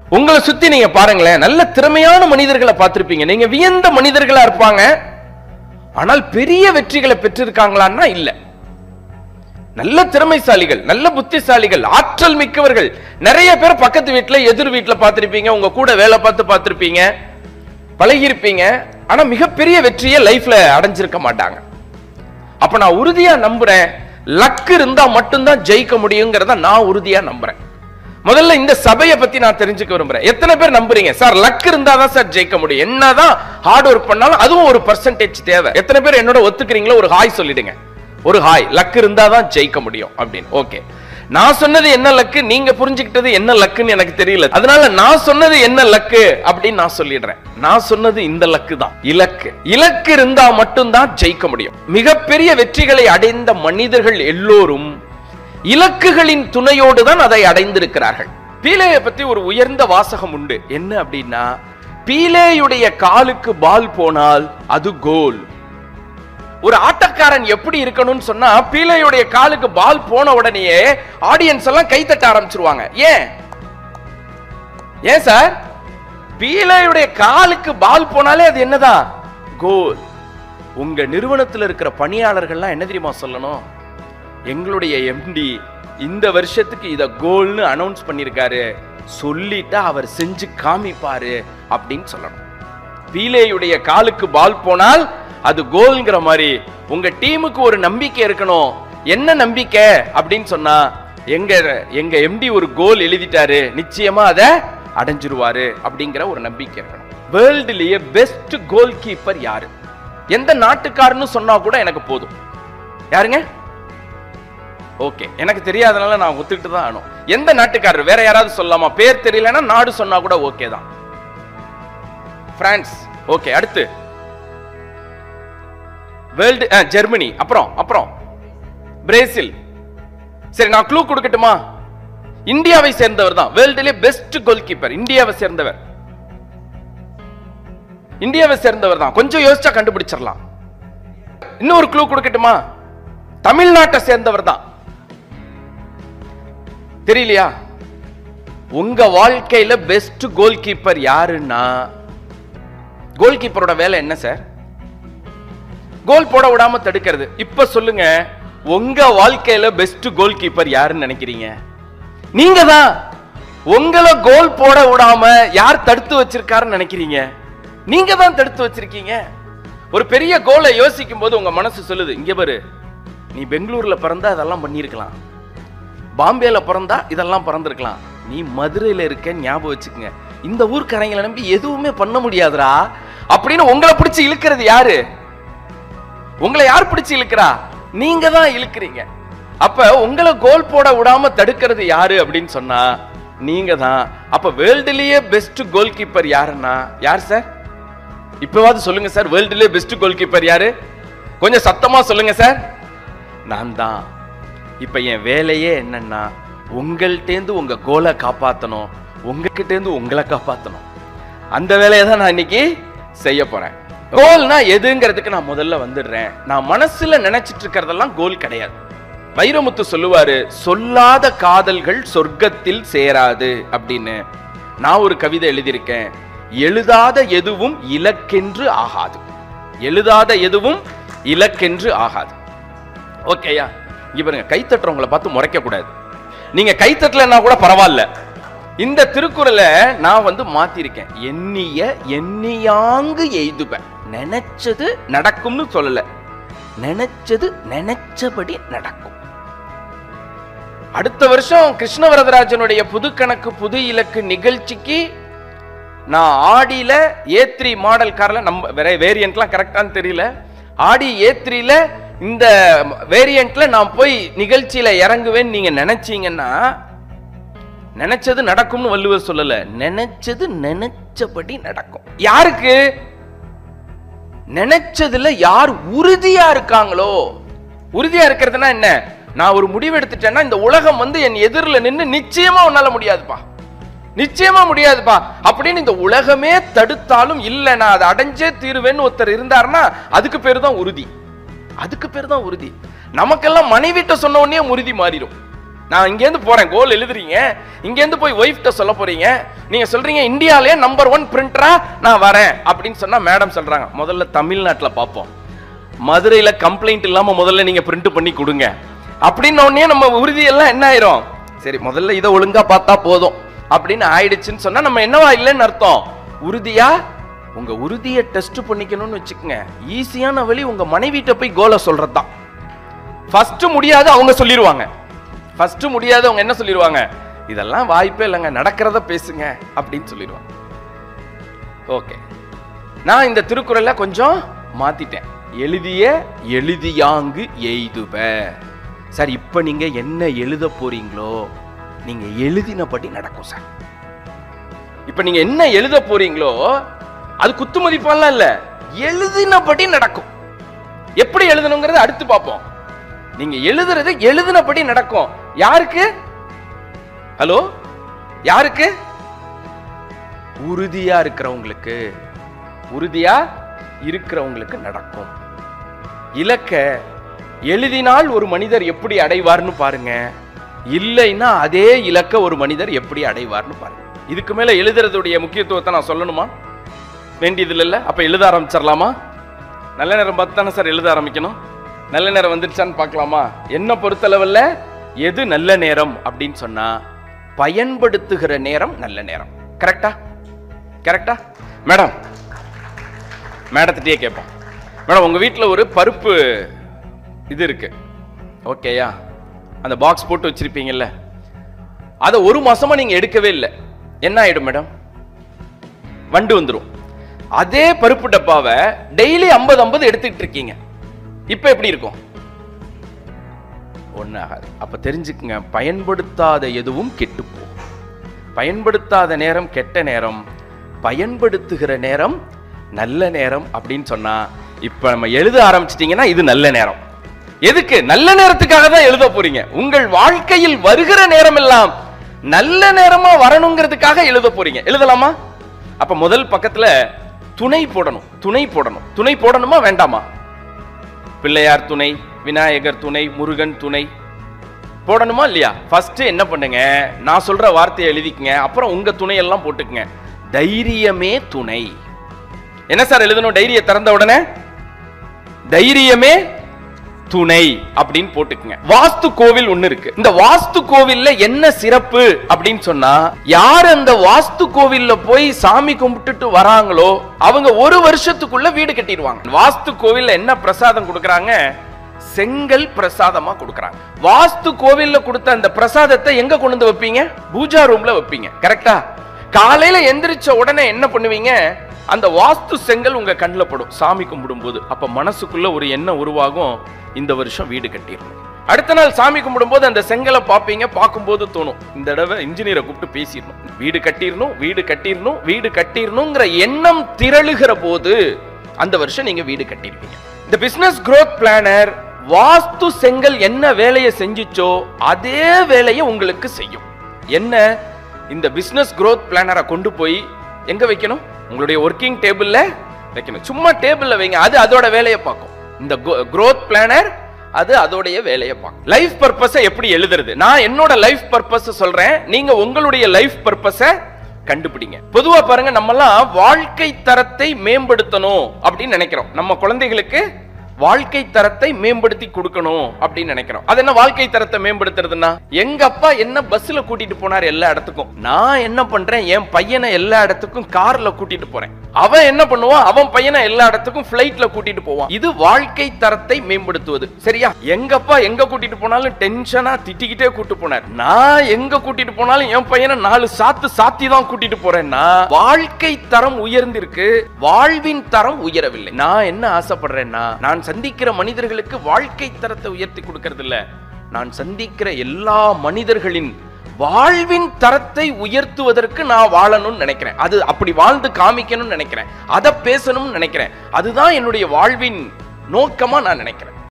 உங்களை சுத்தி நீங்க பாருங்களேன் நல்ல திறமையான மனிதர்களை பார்த்திருப்பீங்க நீங்க வியந்த மனிதர்களா இருப்பாங்க ஆனால் பெரிய வெற்றிகளை பெற்றிருக்காங்களான்னா இல்ல நல்ல திறமைசாலிகள் நல்ல புத்திசாலிகள் ஆற்றல் மிக்கவர்கள் நிறைய பேர் பக்கத்து வீட்டுல எதிர் வீட்டுல பார்த்திருப்பீங்க உங்க கூட வேலை பார்த்து பார்த்திருப்பீங்க பழகியிருப்பீங்க ஆனா மிகப்பெரிய வெற்றியை லைஃப்ல அடைஞ்சிருக்க மாட்டாங்க அப்ப நான் உறுதியா நம்புறேன் லக் இருந்தா மட்டும்தான் ஜெயிக்க முடியுங்கிறத நான் உறுதியா நம்புறேன் முதல்ல இந்த சபையை பத்தி நான் தெரிஞ்சுக்க விரும்புறேன் எத்தனை பேர் நம்புறீங்க சார் லக் இருந்தா தான் சார் ஜெயிக்க முடியும் என்னதான் ஹார்ட் ஒர்க் பண்ணாலும் அதுவும் ஒரு பர்சன்டேஜ் தேவை எத்தனை பேர் என்னோட ஒத்துக்கிறீங்களோ ஒரு ஹாய் சொல்லிடுங்க ஒரு ஹாய் லக் இருந்தா தான் ஜெயிக்க முடியும் அப்படின்னு ஓகே நான் சொன்னது என்ன லக்கு நீங்க புரிஞ்சுக்கிட்டது என்ன லக்குன்னு எனக்கு தெரியல அதனால நான் சொன்னது என்ன லக்கு அப்படின்னு நான் சொல்லிடுறேன் நான் சொன்னது இந்த லக்கு தான் இலக்கு இலக்கு இருந்தா மட்டும்தான் ஜெயிக்க முடியும் மிகப்பெரிய வெற்றிகளை அடைந்த மனிதர்கள் எல்லோரும் இலக்குகளின் துணையோடு தான் அதை அடைந்திருக்கிறார்கள் பீலேய பத்தி ஒரு உயர்ந்த வாசகம் உண்டு என்ன அப்படின்னா பீலேயுடைய காலுக்கு பால் போனால் அது கோல் ஒரு ஆட்டக்காரன் எப்படி இருக்கணும்னு சொன்னா பீலையுடைய காலுக்கு பால் போன உடனேயே ஆடியன்ஸ் எல்லாம் கைத்தட்ட ஆரம்பிச்சிருவாங்க ஏன் ஏன் சார் பீலையுடைய காலுக்கு பால் போனாலே அது என்னதான் கோல் உங்க நிறுவனத்தில் இருக்கிற பணியாளர்கள்லாம் என்ன தெரியுமா சொல்லணும் எங்களுடைய எம்டி இந்த வருஷத்துக்கு இத கோல்னு அனௌன்ஸ் பண்ணிருக்காரு சொல்லிட்டு அவர் செஞ்சு காமிப்பாரு அப்படின்னு சொல்லணும் பீலேயுடைய காலுக்கு பால் போனால் அது கோல்ங்கிற மாதிரி உங்க டீமுக்கு ஒரு நம்பிக்கை இருக்கணும் என்ன நம்பிக்கை அப்படின்னு சொன்னா எங்க எங்க எம்டி ஒரு கோல் எழுதிட்டாரு நிச்சயமா அதை அடைஞ்சிருவாரு அப்படிங்கிற ஒரு நம்பிக்கை இருக்கணும் வேர்ல்டுலயே பெஸ்ட் கோல் கீப்பர் யாரு எந்த நாட்டுக்காரன்னு சொன்னா கூட எனக்கு போதும் யாருங்க ஓகே எனக்கு தெரியாதனால நான் ஒத்துக்கிட்டு தான் ஆகணும் எந்த நாட்டுக்காரர் வேற யாராவது சொல்லலாமா பேர் தெரியலன்னா நாடு சொன்னா கூட ஓகே தான் பிரான்ஸ் ஓகே அடுத்து வேர்ல்டு ஜெர்மனி அப்புறம் அப்புறம் பிரேசில் சரி நான் க்ளூ கொடுக்கட்டுமா இந்தியாவை சேர்ந்தவர் தான் வேர்ல்டுலே பெஸ்ட் கோல் கீப்பர் இந்தியாவை சேர்ந்தவர் இந்தியாவை சேர்ந்தவர் தான் கொஞ்சம் யோசிச்சா கண்டுபிடிச்சிடலாம் இன்னொரு க்ளூ கொடுக்கட்டுமா தமிழ்நாட்டை சேர்ந்தவர் தான் தெரியலையா உங்க வாழ்க்கையில பெஸ்ட் கோல் கீப்பர் யாருன்னா கோல் கீப்பரோட வேலை என்ன சார் கோல் போட விடாம தடுக்கிறது இப்ப சொல்லுங்க உங்க வாழ்க்கையில பெஸ்ட் கோல் கீப்பர் யாருன்னு நினைக்கிறீங்க நீங்க தான் உங்களை கோல் போட விடாம யார் தடுத்து வச்சிருக்காருன்னு நினைக்கிறீங்க நீங்க தான் தடுத்து வச்சிருக்கீங்க ஒரு பெரிய கோலை யோசிக்கும் போது உங்க மனசு சொல்லுது இங்க பாரு நீ பெங்களூர்ல பிறந்தா அதெல்லாம் பண்ணியிருக்கலாம் பாம்பேல பிறந்தா இதெல்லாம் பிறந்திருக்கலாம் நீ மதுரையில இருக்க ஞாபகம் வச்சுக்கங்க இந்த ஊர்க்காரங்களை நம்பி எதுவுமே பண்ண முடியாதுடா அப்படின்னு உங்களை பிடிச்சு இழுக்கிறது யாரு உங்களை யார் பிடிச்சு இழுக்கிறா நீங்க தான் இழுக்கிறீங்க அப்ப உங்களை கோல் போட விடாம தடுக்கிறது யாரு அப்படின்னு சொன்னா நீங்க தான் அப்ப வேர்ல்டுலயே பெஸ்ட் கோல் கீப்பர் யாருன்னா யார் சார் இப்பவாவது சொல்லுங்க சார் வேர்ல்டுலயே பெஸ்ட் கோல் கீப்பர் யாரு கொஞ்சம் சத்தமா சொல்லுங்க சார் நான் தான் இப்ப என் வேலையே என்னன்னா உங்கள்கிட்டேந்து உங்க கோலை காப்பாத்தணும் உங்ககிட்டேந்து உங்களை காப்பாத்தணும் அந்த வேலையை தான் நான் இன்னைக்கு செய்ய போறேன் கோல்னா எதுங்கிறதுக்கு நான் முதல்ல வந்துடுறேன் நான் மனசுல நினைச்சிட்டு இருக்கிறதெல்லாம் கோல் கிடையாது வைரமுத்து சொல்லுவாரு சொல்லாத காதல்கள் சொர்க்கத்தில் சேராது அப்படின்னு நான் ஒரு கவிதை எழுதியிருக்கேன் எழுதாத எதுவும் இலக்கென்று ஆகாது எழுதாத எதுவும் இலக்கென்று ஆகாது ஓகேயா இங்க பாருங்க கைத்தட்டுறவங்கள பார்த்து முறைக்க கூடாது நீங்க கைத்தட்டலன்னா கூட பரவாயில்ல இந்த திருக்குறளை நான் வந்து மாத்திருக்கேன் எண்ணிய எண்ணியாங்கு எய்துப நினைச்சது நடக்கும்னு சொல்லல நினைச்சது நினைச்சபடி நடக்கும் அடுத்த வருஷம் கிருஷ்ணவரதராஜனுடைய புது கணக்கு புது இலக்கு நிகழ்ச்சிக்கு நான் ஆடியில ஏ த்ரீ மாடல் கார்ல நம்ம வேற வேரியன்ட்லாம் கரெக்டான்னு தெரியல ஆடி ஏ த்ரீல இந்த வேரியன்ட்ல நான் போய் நிகழ்ச்சியில இறங்குவேன்னு நீங்க நினைச்சீங்கன்னா நினைச்சது நடக்கும்னு வள்ளுவர் சொல்லல நினைச்சது நினைச்சபடி நடக்கும் யாருக்கு நினைச்சதுல யார் உறுதியா இருக்காங்களோ உறுதியா இருக்கிறதுனா என்ன நான் ஒரு முடிவு எடுத்துட்டேன்னா இந்த உலகம் வந்து என் எதிரில் நின்னு நிச்சயமா உன்னால முடியாதுப்பா நிச்சயமா முடியாதுப்பா அப்படின்னு இந்த உலகமே தடுத்தாலும் இல்ல நான் அதை அடைஞ்சே தீருவேன்னு ஒருத்தர் இருந்தாருன்னா அதுக்கு பேர் தான் உறுதி அதுக்கு பேர் தான் உறுதி நமக்கெல்லாம் மனைவிட்ட சொன்ன உடனே உறுதி மாறிடும் நான் இங்கேருந்து போறேன் கோல் எழுதுறீங்க இங்கேருந்து போய் ஒய்ஃப்ட்ட சொல்ல போறீங்க நீங்க சொல்றீங்க இந்தியாலே நம்பர் ஒன் பிரிண்டரா நான் வரேன் அப்படின்னு சொன்னா மேடம் சொல்றாங்க முதல்ல தமிழ்நாட்டுல பார்ப்போம் மதுரையில கம்ப்ளைண்ட் இல்லாம முதல்ல நீங்க பிரிண்ட் பண்ணி கொடுங்க அப்படின்னு உடனே நம்ம உறுதி எல்லாம் என்ன ஆயிரும் சரி முதல்ல இதை ஒழுங்கா பார்த்தா போதும் அப்படின்னு ஆயிடுச்சுன்னு சொன்னா நம்ம என்னவா இல்லைன்னு அர்த்தம் உறுதியா உங்க உறுதியை டெஸ்ட் பண்ணிக்கணும்னு வச்சுக்கோங்க ஈஸியான வழி உங்க மனைவிட்ட போய் கோலை சொல்றது தான் ஃபர்ஸ்ட் முடியாது அவங்க சொல்லிடுவாங்க ஃபர்ஸ்ட் முடியாது அவங்க என்ன சொல்லிடுவாங்க இதெல்லாம் வாய்ப்பே இல்லைங்க நடக்கிறத பேசுங்க அப்படின்னு சொல்லிடுவாங்க ஓகே நான் இந்த திருக்குறளை கொஞ்சம் மாத்திட்டேன் எழுதிய எழுதியாங்கு எய்துப சார் இப்ப நீங்க என்ன எழுத போறீங்களோ நீங்க எழுதினபடி நடக்கும் சார் இப்ப நீங்க என்ன எழுத போறீங்களோ அது குத்து மதிப்பெல்லாம் இல்ல எழுதினபடி நடக்கும் எப்படி எழுதணுங்கிறத அடுத்து பார்ப்போம் நீங்க எழுதுறது எழுதினபடி நடக்கும் யாருக்கு ஹலோ யாருக்கு உறுதியா இருக்கிறவங்களுக்கு உறுதியா இருக்கிறவங்களுக்கு நடக்கும் இலக்க எழுதினால் ஒரு மனிதர் எப்படி அடைவார்னு பாருங்க இல்லைன்னா அதே இலக்க ஒரு மனிதர் எப்படி அடைவார்னு பாருங்க இதுக்கு மேல எழுதுறதுடைய முக்கியத்துவத்தை நான் சொல்லணுமா வேண்டியது இல்ல அப்ப எழுத ஆரம்பிச்சிடலாமா நல்ல நேரம் பார்த்து தானே சார் எழுத ஆரம்பிக்கணும் நல்ல நேரம் வந்துருச்சான்னு பார்க்கலாமா என்ன பொறுத்தளவில் எது நல்ல நேரம் அப்படின்னு சொன்னா பயன்படுத்துகிற நேரம் நல்ல நேரம் கரெக்டா கரெக்டா மேடம் மேடத்திட்டே கேட்போம் மேடம் உங்க வீட்டில் ஒரு பருப்பு இது இருக்கு ஓகேயா அந்த பாக்ஸ் போட்டு வச்சிருப்பீங்கல்ல அதை ஒரு மாசமா நீங்க எடுக்கவே இல்லை என்ன ஆயிடும் மேடம் வண்டு வந்துடும் அதே பருப்பு டப்பாவை டெய்லி ஐம்பது ஐம்பது எடுத்துக்கிட்டு இருக்கீங்க இப்ப எப்படி இருக்கும் ஒண்ணு ஆகாது அப்ப தெரிஞ்சுக்குங்க பயன்படுத்தாத எதுவும் கெட்டு போகும் பயன்படுத்தாத நேரம் கெட்ட நேரம் பயன்படுத்துகிற நேரம் நல்ல நேரம் அப்படின்னு சொன்னா இப்ப நம்ம எழுத ஆரம்பிச்சிட்டீங்கன்னா இது நல்ல நேரம் எதுக்கு நல்ல நேரத்துக்காக தான் எழுத போறீங்க உங்கள் வாழ்க்கையில் வருகிற நேரம் எல்லாம் நல்ல நேரமா வரணுங்கிறதுக்காக எழுத போறீங்க எழுதலாமா அப்ப முதல் பக்கத்துல துணை போடணும் துணை போடணும் துணை போடணுமா வேண்டாமா பிள்ளையார் துணை விநாயகர் துணை முருகன் துணை போடணுமா இல்லையா ஃபர்ஸ்ட் என்ன பண்ணுங்க நான் சொல்ற வார்த்தையை எழுதிக்கங்க அப்புறம் உங்க துணையெல்லாம் போட்டுக்கங்க தைரியமே துணை என்ன சார் எழுதணும் டைரியை திறந்த உடனே தைரியமே துணை அப்படின்னு போட்டுக்குங்க வாஸ்து கோவில் ஒண்ணு இருக்கு இந்த வாஸ்து கோவில்ல என்ன சிறப்பு அப்படின்னு சொன்னா யார் அந்த வாஸ்து கோவில்ல போய் சாமி கும்பிட்டுட்டு வராங்களோ அவங்க ஒரு வருஷத்துக்குள்ள வீடு கட்டிடுவாங்க வாஸ்து கோவில்ல என்ன பிரசாதம் கொடுக்கறாங்க செங்கல் பிரசாதமா கொடுக்கறாங்க வாஸ்து கோவில்ல கொடுத்த அந்த பிரசாதத்தை எங்க கொண்டு வந்து வைப்பீங்க பூஜா ரூம்ல வைப்பீங்க கரெக்டா காலையில எந்திரிச்ச உடனே என்ன பண்ணுவீங்க அந்த வாஸ்து செங்கல் உங்க கண்ணில் படும் சாமி கும்பிடும்போது அப்ப மனசுக்குள்ள ஒரு எண்ணம் உருவாகும் இந்த வருஷம் வீடு கட்டிடணும் அடுத்த நாள் சாமி கும்பிடும்போது அந்த செங்கலை பார்ப்பீங்க பார்க்கும்போது தோணும் இந்த தடவை இன்ஜினியரை கூப்பிட்டு பேசிடணும் வீடு கட்டிடணும் வீடு கட்டிடணும் வீடு கட்டிடணுங்கிற எண்ணம் திரளுகிற போது அந்த வருஷம் நீங்க வீடு கட்டிருப்பீங்க இந்த பிசினஸ் growth பிளானர் வாஸ்து செங்கல் என்ன வேலையை செஞ்சுச்சோ அதே வேலையை உங்களுக்கு செய்யும் என்ன இந்த பிசினஸ் growth பிளானரை கொண்டு போய் எங்க வைக்கணும் உங்களுடைய ஒர்க்கிங் டேபிள்ல வைக்கணும் சும்மா டேபிள்ல வைங்க அது அதோட வேலையை பார்க்கும் இந்த growth பிளானர் அது அதோடைய வேலையை பார்க்கும் லைஃப் பர்பஸை எப்படி எழுதுறது நான் என்னோட லைஃப் பர்பஸ் சொல்றேன் நீங்க உங்களுடைய லைஃப் பர்பஸை கண்டுபிடிங்க பொதுவா பாருங்க நம்மலாம் வாழ்க்கை தரத்தை மேம்படுத்தணும் அப்படின்னு நினைக்கிறோம் நம்ம குழந்தைகளுக்கு வாழ்க்கை தரத்தை மேம்படுத்தி கொடுக்கணும் அப்படின்னு நினைக்கிறோம் அது என்ன வாழ்க்கை தரத்தை மேம்படுத்துறதுன்னா எங்க அப்பா என்ன பஸ்ல கூட்டிட்டு போனார் எல்லா இடத்துக்கும் நான் என்ன பண்றேன் என் பையனை எல்லா இடத்துக்கும் கார்ல கூட்டிட்டு போறேன் அவன் என்ன பண்ணுவான் அவன் பையனை எல்லா இடத்துக்கும் பிளைட்ல கூட்டிட்டு போவான் இது வாழ்க்கை தரத்தை மேம்படுத்துவது சரியா எங்க அப்பா எங்க கூட்டிட்டு போனாலும் டென்ஷனா திட்டிக்கிட்டே கூட்டு போனார் நான் எங்க கூட்டிட்டு போனாலும் என் பையனை நாலு சாத்து சாத்தி தான் கூட்டிட்டு போறேன்னா வாழ்க்கை தரம் உயர்ந்திருக்கு வாழ்வின் தரம் உயரவில்லை நான் என்ன ஆசைப்படுறேன்னா நான் சந்திக்கிற மனிதர்களுக்கு வாழ்க்கை தரத்தை உயர்த்தி கொடுக்கறது இல்ல நான் சந்திக்கிற எல்லா மனிதர்களின் வாழ்வின் தரத்தை உயர்த்துவதற்கு நான் வாழணும்னு நினைக்கிறேன் அது அப்படி வாழ்ந்து காமிக்கணும்னு நினைக்கிறேன் அதை பேசணும்னு நினைக்கிறேன் அதுதான் என்னுடைய வாழ்வின் நோக்கமா நான் நினைக்கிறேன்